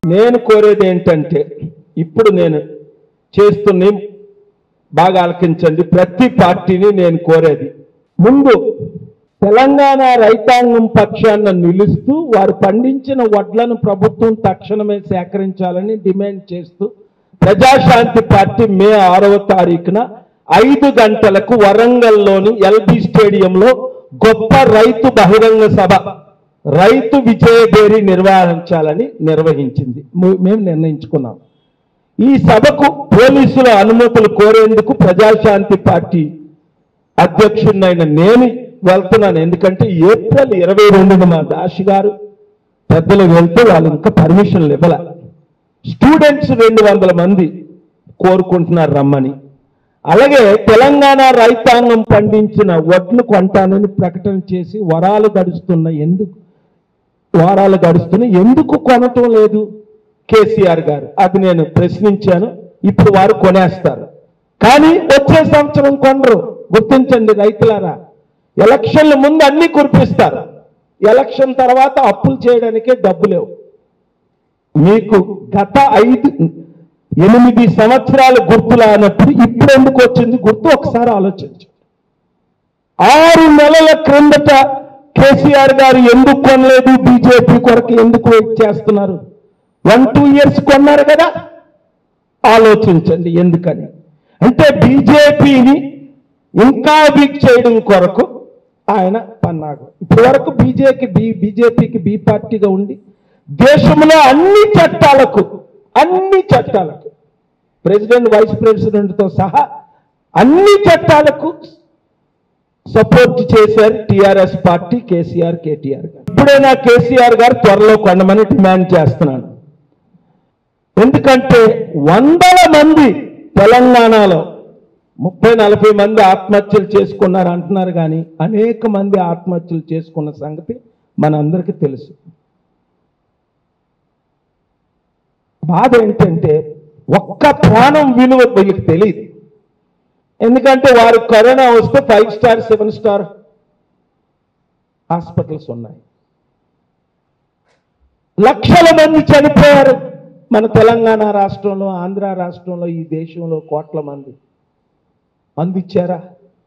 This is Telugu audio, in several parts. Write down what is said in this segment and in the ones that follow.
నేను కోరేది ఏంటంటే ఇప్పుడు నేను చేస్తున్న బాగా ఆలకించండి ప్రతి పార్టీని నేను కోరేది ముందు తెలంగాణ రైతాంగం పక్షాన నిలుస్తూ వారు పండించిన వడ్లను ప్రభుత్వం తక్షణమే సేకరించాలని డిమాండ్ చేస్తూ ప్రజాశాంతి పార్టీ మే ఆరవ తారీఖున ఐదు గంటలకు వరంగల్లోని ఎల్బీ స్టేడియంలో గొప్ప రైతు బహిరంగ సభ రైతు విజయభేరి నిర్వహించాలని నిర్వహించింది ము- మేము నిర్ణయించుకున్నాం ఈ సభకు పోలీసుల అనుమతులు కోరేందుకు ప్రజాశాంతి పార్టీ అధ్యక్షుడినైన నేను వెళ్తున్నాను ఎందుకంటే ఏప్రిల్ ఇరవై రెండున మా దాషి గారు పెద్దలు వెళ్తే వాళ్ళు ఇంకా పర్మిషన్లు ఇవ్వాల స్టూడెంట్స్ రెండు వందల మంది కోరుకుంటున్నారు రమ్మని అలాగే తెలంగాణ రైతాంగం పండించిన వడ్లు కొంటానని ప్రకటన చేసి వరాలు గడుస్తున్న ఎందుకు వారాలు గడుస్తున్న ఎందుకు కొనటం లేదు కేసీఆర్ గారు అది నేను ప్రశ్నించాను ఇప్పుడు వారు కొనేస్తారు కానీ వచ్చే సంవత్సరం కొనరు గుర్తించండి రైతులారా ఎలక్షన్ల ముందు అన్ని కురిపిస్తారు ఎలక్షన్ తర్వాత అప్పులు చేయడానికే డబ్బు లేవు మీకు గత ఐదు ఎనిమిది సంవత్సరాలు గుర్తులానప్పుడు ఇప్పుడు ఎందుకు వచ్చింది గుర్తు ఒకసారి ఆలోచించు ఆరు నెలల క్రిందట కేసీఆర్ గారు ఎందుకు కొనలేదు బీజేపీ కొరకు ఎందుకు వెయిట్ చేస్తున్నారు వన్ టూ ఇయర్స్ కొన్నారు కదా ఆలోచించండి ఎందుకని అంటే బీజేపీని ఇంకా వీక్ చేయడం కొరకు ఆయన పన్నాగు ఇప్పటి వరకు బీజేపీ బీ బీజేపీకి బీ పార్టీగా ఉండి దేశంలో అన్ని చట్టాలకు అన్ని చట్టాలకు ప్రెసిడెంట్ వైస్ ప్రెసిడెంట్తో సహా అన్ని చట్టాలకు సపోర్ట్ చేశారు టిఆర్ఎస్ పార్టీ కేసీఆర్ కేటీఆర్ గారు ఇప్పుడైనా కేసీఆర్ గారు త్వరలో కొండమని డిమాండ్ చేస్తున్నాను ఎందుకంటే వందల మంది తెలంగాణలో ముప్పై నలభై మంది ఆత్మహత్యలు చేసుకున్నారు అంటున్నారు కానీ అనేక మంది ఆత్మహత్యలు చేసుకున్న సంగతి మనందరికీ తెలుసు బాధ ఏంటంటే ఒక్క ప్రాణం విలువ వీళ్ళకి తెలియదు ఎందుకంటే వారు కరోనా వస్తే five star seven star hospitals ఉన్నాయి లక్షల మంది చనిపోయారు మన తెలంగాణ రాష్ట్రంలో ఆంధ్ర రాష్ట్రంలో ఈ దేశంలో కోట్ల మంది అందించారా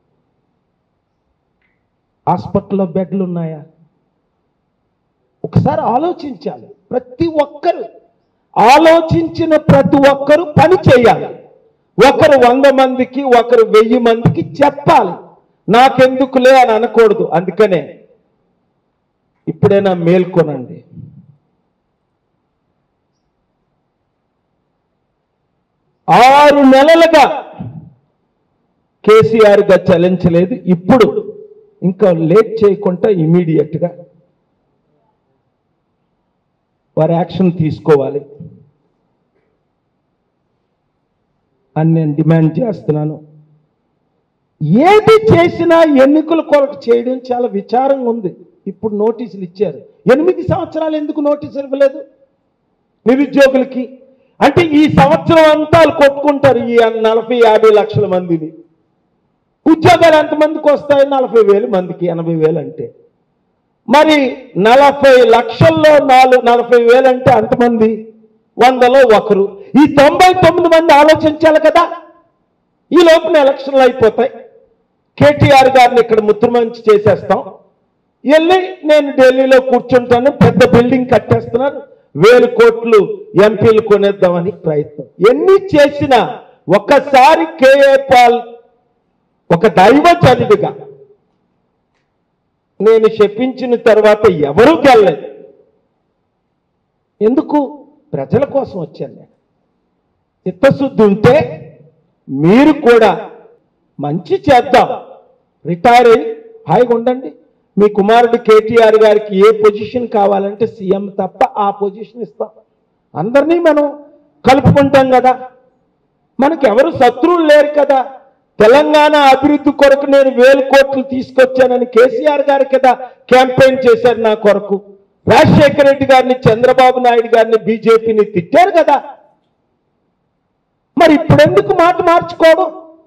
హాస్పిటల్లో బెడ్లు ఉన్నాయా ఒకసారి ఆలోచించాలి ప్రతి ఒక్కరు ఆలోచించిన ప్రతి ఒక్కరు పని చేయాలి ఒకరు వంద మందికి ఒకరు వెయ్యి మందికి చెప్పాలి నాకెందుకులే అని అనకూడదు అందుకనే ఇప్పుడైనా మేల్కొనండి ఆరు నెలలుగా కేసీఆర్ గా చలించలేదు ఇప్పుడు ఇంకా లేట్ చేయకుండా ఇమీడియట్ గా వారు యాక్షన్ తీసుకోవాలి అని నేను డిమాండ్ చేస్తున్నాను ఏది చేసినా ఎన్నికల కొరకు చేయడం చాలా విచారంగా ఉంది ఇప్పుడు నోటీసులు ఇచ్చారు ఎనిమిది సంవత్సరాలు ఎందుకు నోటీసులు ఇవ్వలేదు నిరుద్యోగులకి అంటే ఈ సంవత్సరం అంతా వాళ్ళు కొట్టుకుంటారు ఈ నలభై యాభై లక్షల మందిని ఉద్యోగాలు ఎంతమందికి వస్తాయి నలభై వేలు మందికి ఎనభై వేలు అంటే మరి నలభై లక్షల్లో నాలుగు నలభై వేలు అంటే అంతమంది వందలో ఒకరు ఈ తొంభై తొమ్మిది మంది ఆలోచించాలి కదా ఈ లోపల ఎలక్షన్లు అయిపోతాయి కేటీఆర్ గారిని ఇక్కడ ముఖ్యమంత్రి చేసేస్తాం వెళ్ళి నేను ఢిల్లీలో కూర్చుంటాను పెద్ద బిల్డింగ్ కట్టేస్తున్నారు వేలు కోట్లు ఎంపీలు కొనేద్దామని ప్రయత్నం ఎన్ని చేసినా ఒకసారి కేఏ పాల్ ఒక దైవజనుడిగా నేను చెప్పించిన తర్వాత ఎవరూ గెలలేదు ఎందుకు ప్రజల కోసం వచ్చాను నేను చిత్తశుద్ధి ఉంటే మీరు కూడా మంచి చేద్దాం రిటైర్ అయ్యి హాయిగా ఉండండి మీ కుమారుడు కేటీఆర్ గారికి ఏ పొజిషన్ కావాలంటే సీఎం తప్ప ఆ పొజిషన్ ఇస్తాం అందరినీ మనం కలుపుకుంటాం కదా మనకి ఎవరు శత్రువులు లేరు కదా తెలంగాణ అభివృద్ధి కొరకు నేను వేలు కోట్లు తీసుకొచ్చానని కేసీఆర్ గారు కదా క్యాంపెయిన్ చేశారు నా కొరకు రాజశేఖర రెడ్డి గారిని చంద్రబాబు నాయుడు గారిని బీజేపీని తిట్టారు కదా మరి ఇప్పుడెందుకు మాట మార్చుకోవడం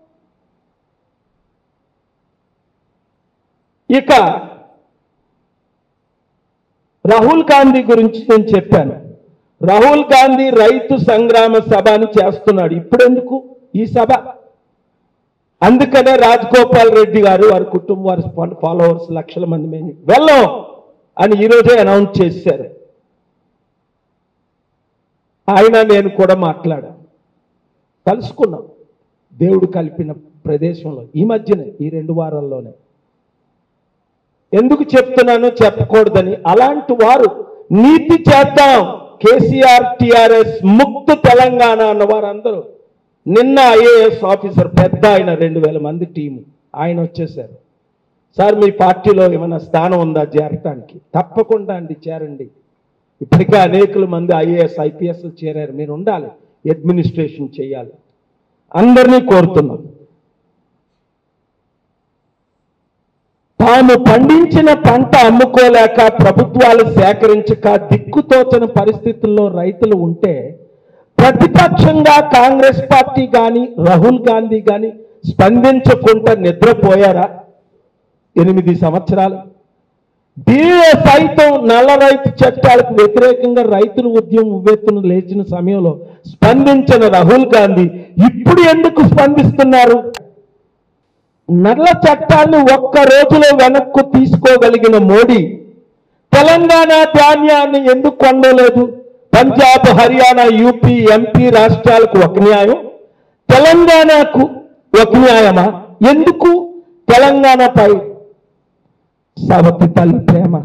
ఇక రాహుల్ గాంధీ గురించి నేను చెప్పాను రాహుల్ గాంధీ రైతు సంగ్రామ సభ అని చేస్తున్నాడు ఇప్పుడెందుకు ఈ సభ అందుకనే రాజగోపాల్ రెడ్డి గారు వారి కుటుంబం వారి ఫాలోవర్స్ లక్షల మంది మేము వెళ్ళం అని ఈరోజే అనౌన్స్ చేశారు ఆయన నేను కూడా మాట్లాడాను కలుసుకున్నాం దేవుడు కలిపిన ప్రదేశంలో ఈ మధ్యనే ఈ రెండు వారాల్లోనే ఎందుకు చెప్తున్నానో చెప్పకూడదని అలాంటి వారు నీతి చేద్దాం కేసీఆర్ టిఆర్ఎస్ ముక్త తెలంగాణ అన్న వారందరూ నిన్న ఐఏఎస్ ఆఫీసర్ పెద్ద ఆయన రెండు వేల మంది టీము ఆయన వచ్చేసారు సార్ మీ పార్టీలో ఏమైనా స్థానం ఉందా చేరటానికి తప్పకుండా అండి చేరండి ఇప్పటికే అనేకుల మంది ఐఏఎస్ ఐపీఎస్ చేరారు మీరు ఉండాలి అడ్మినిస్ట్రేషన్ చేయాలి అందరినీ కోరుతున్నాం తాము పండించిన పంట అమ్ముకోలేక ప్రభుత్వాలు సేకరించక దిక్కుతోచని పరిస్థితుల్లో రైతులు ఉంటే ప్రతిపక్షంగా కాంగ్రెస్ పార్టీ కానీ రాహుల్ గాంధీ కానీ స్పందించకుండా నిద్రపోయారా ఎనిమిది సంవత్సరాలు దీని సైతం నల్ల రైతు చట్టాలకు వ్యతిరేకంగా రైతులు ఉద్యమం ఉవ్వెత్తున లేచిన సమయంలో స్పందించిన రాహుల్ గాంధీ ఇప్పుడు ఎందుకు స్పందిస్తున్నారు నల్ల చట్టాన్ని ఒక్క రోజులో వెనక్కు తీసుకోగలిగిన మోడీ తెలంగాణ ధాన్యాన్ని ఎందుకు కొండలేదు పంజాబ్ హర్యానా యూపీ ఎంపీ రాష్ట్రాలకు ఒక న్యాయం తెలంగాణకు ఒక న్యాయమా ఎందుకు తెలంగాణపై సవతి తల్లి ప్రేమ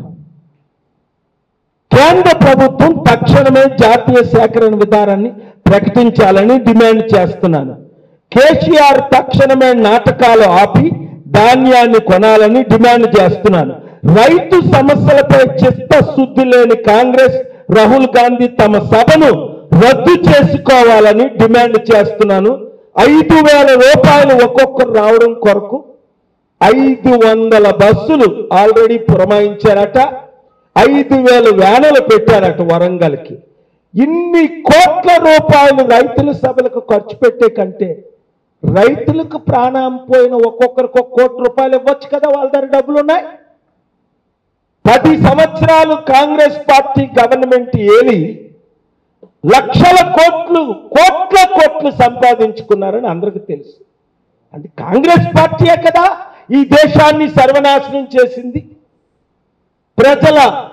కేంద్ర ప్రభుత్వం తక్షణమే జాతీయ సేకరణ విధానాన్ని ప్రకటించాలని డిమాండ్ చేస్తున్నాను కేసీఆర్ తక్షణమే నాటకాలు ఆపి ధాన్యాన్ని కొనాలని డిమాండ్ చేస్తున్నాను రైతు సమస్యలపై చిత్తశుద్ధి లేని కాంగ్రెస్ రాహుల్ గాంధీ తమ సభను రద్దు చేసుకోవాలని డిమాండ్ చేస్తున్నాను ఐదు వేల రూపాయలు ఒక్కొక్కరు రావడం కొరకు ఐదు వందల బస్సులు ఆల్రెడీ పురమాయించారట ఐదు వేల వ్యానులు పెట్టారట వరంగల్కి ఇన్ని కోట్ల రూపాయలు రైతుల సభలకు ఖర్చు పెట్టే కంటే రైతులకు ప్రాణం పోయిన ఒక్కొక్కరికి ఒక కోటి రూపాయలు ఇవ్వచ్చు కదా వాళ్ళ దగ్గర డబ్బులు ఉన్నాయి పది సంవత్సరాలు కాంగ్రెస్ పార్టీ గవర్నమెంట్ ఏలి లక్షల కోట్లు కోట్ల కోట్లు సంపాదించుకున్నారని అందరికీ తెలుసు అది కాంగ్రెస్ పార్టీయే కదా ఈ దేశాన్ని సర్వనాశనం చేసింది ప్రజల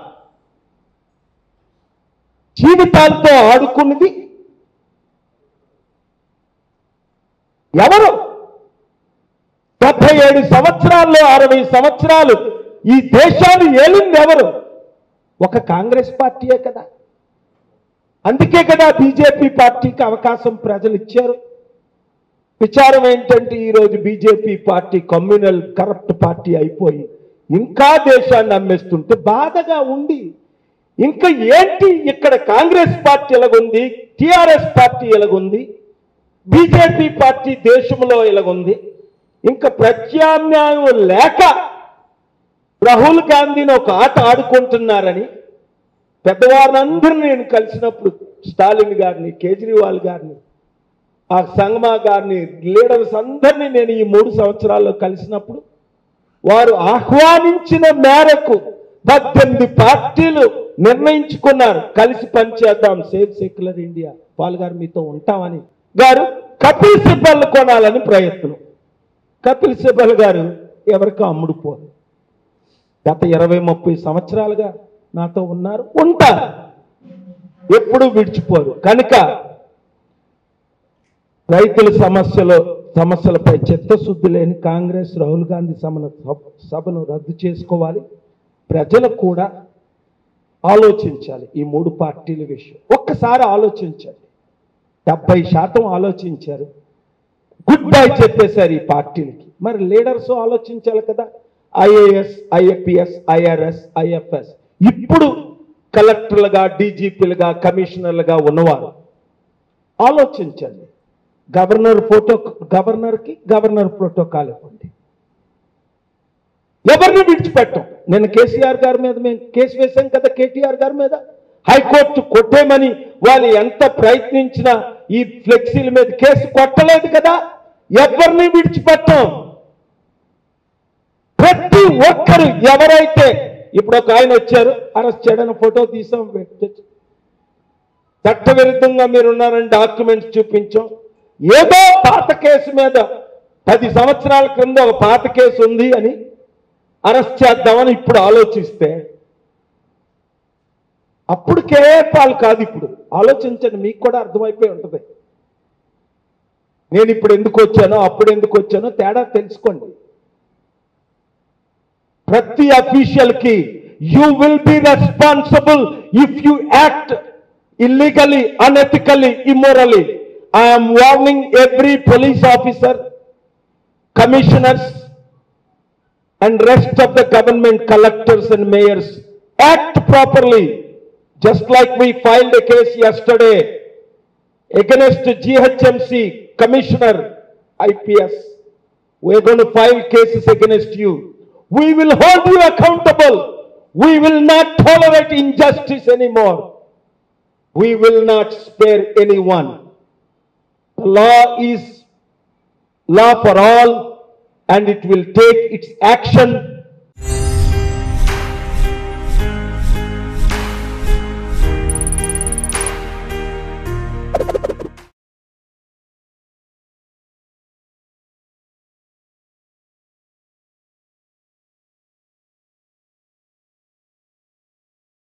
జీవితాలతో ఆడుకున్నది ఎవరు డెబ్బై ఏడు సంవత్సరాల్లో అరవై సంవత్సరాలు ఈ దేశాన్ని ఏలింది ఎవరు ఒక కాంగ్రెస్ పార్టీయే కదా అందుకే కదా బీజేపీ పార్టీకి అవకాశం ప్రజలు ఇచ్చారు విచారం ఏంటంటే ఈరోజు BJP party communal corrupt party అయిపోయి ఇంకా దేశాన్ని అమ్మేస్తుంటే బాధగా ఉంది ఇంకా ఏంటి ఇక్కడ కాంగ్రెస్ పార్టీ ఎలాగుంది టిఆర్ఎస్ పార్టీ ఎలాగుంది బీజేపీ పార్టీ దేశంలో ఎలాగుంది ఇంకా ప్రత్యామ్నాయం లేక రాహుల్ గాంధీని ఒక ఆట ఆడుకుంటున్నారని పెద్దవారినందరినీ నేను కలిసినప్పుడు స్టాలిన్ గారిని కేజ్రీవాల్ గారిని ఆ సంగమా గారిని లీడర్స్ అందరినీ నేను ఈ మూడు సంవత్సరాల్లో కలిసినప్పుడు వారు ఆహ్వానించిన మేరకు పద్దెనిమిది పార్టీలు నిర్ణయించుకున్నారు కలిసి పనిచేద్దాం సేఫ్ సెక్యులర్ ఇండియా పాల్ గారు మీతో ఉంటామని గారు కపిల్ సిబ్బల్ కొనాలని ప్రయత్నం కపిల్ సిబ్బల్ గారు ఎవరికో అమ్ముడుపోరు గత ఇరవై ముప్పై సంవత్సరాలుగా నాతో ఉన్నారు ఉంటారు ఎప్పుడు విడిచిపోరు కనుక రైతుల సమస్యలో సమస్యలపై చిత్తశుద్ధి లేని కాంగ్రెస్ రాహుల్ గాంధీ సమన సభ- సభను రద్దు చేసుకోవాలి ప్రజలు కూడా ఆలోచించాలి ఈ మూడు పార్టీల విషయం ఒక్కసారి ఆలోచించండి డెబ్బై శాతం ఆలోచించారు గుడ్ బై చెప్పేశారు ఈ పార్టీలకి మరి లీడర్స్ ఆలోచించాలి కదా ఐఏఎస్ ఐఏపిఎస్ ఐఆర్ఎస్ ఐఎఫ్ఎస్ ఇప్పుడు కలెక్టర్లుగా డీజీపీలుగా కమిషనర్లుగా ఉన్నవారు ఆలోచించండి గవర్నర్ ఫోటో గవర్నర్కి గవర్నర్ ప్రోటోకాల్ ఇవ్వండి ఎవరిని విడిచిపెట్టం నేను కేసీఆర్ గారి మీద మేము కేసు వేశాం కదా కేటీఆర్ గారి మీద హైకోర్టు కొట్టేమని వాళ్ళు ఎంత ప్రయత్నించినా ఈ ఫ్లెక్సీల మీద కేసు కొట్టలేదు కదా ఎవరిని విడిచిపెట్టాం ప్రతి ఒక్కరు ఎవరైతే ఇప్పుడు ఒక ఆయన వచ్చారు అరెస్ట్ చేయడానికి ఫోటో తీసాం పెట్టొచ్చు. చట్టవిరుద్ధంగా మీరు ఉన్నారని డాక్యుమెంట్స్ చూపించాం ఏదో పాత కేసు మీద పది సంవత్సరాల క్రింద ఒక పాత కేసు ఉంది అని అరెస్ట్ చేద్దామని ఇప్పుడు ఆలోచిస్తే అప్పుడు కేపాలు కాదు ఇప్పుడు ఆలోచించండి మీకు కూడా అర్థమైపోయి ఉంటుంది నేను ఇప్పుడు ఎందుకు వచ్చానో అప్పుడు ఎందుకు వచ్చానో తేడా తెలుసుకోండి ప్రతి అఫీషియల్ కి you will be responsible if you act illegally unethically immorally I'm warning every police officer commissioners and rest of the government collectors and mayors act properly just like we filed a case yesterday against GHMC commissioner IPS we're going to file cases against you we will hold you accountable we will not tolerate injustice anymore we will not spare anyone the law is law for all and it will take its action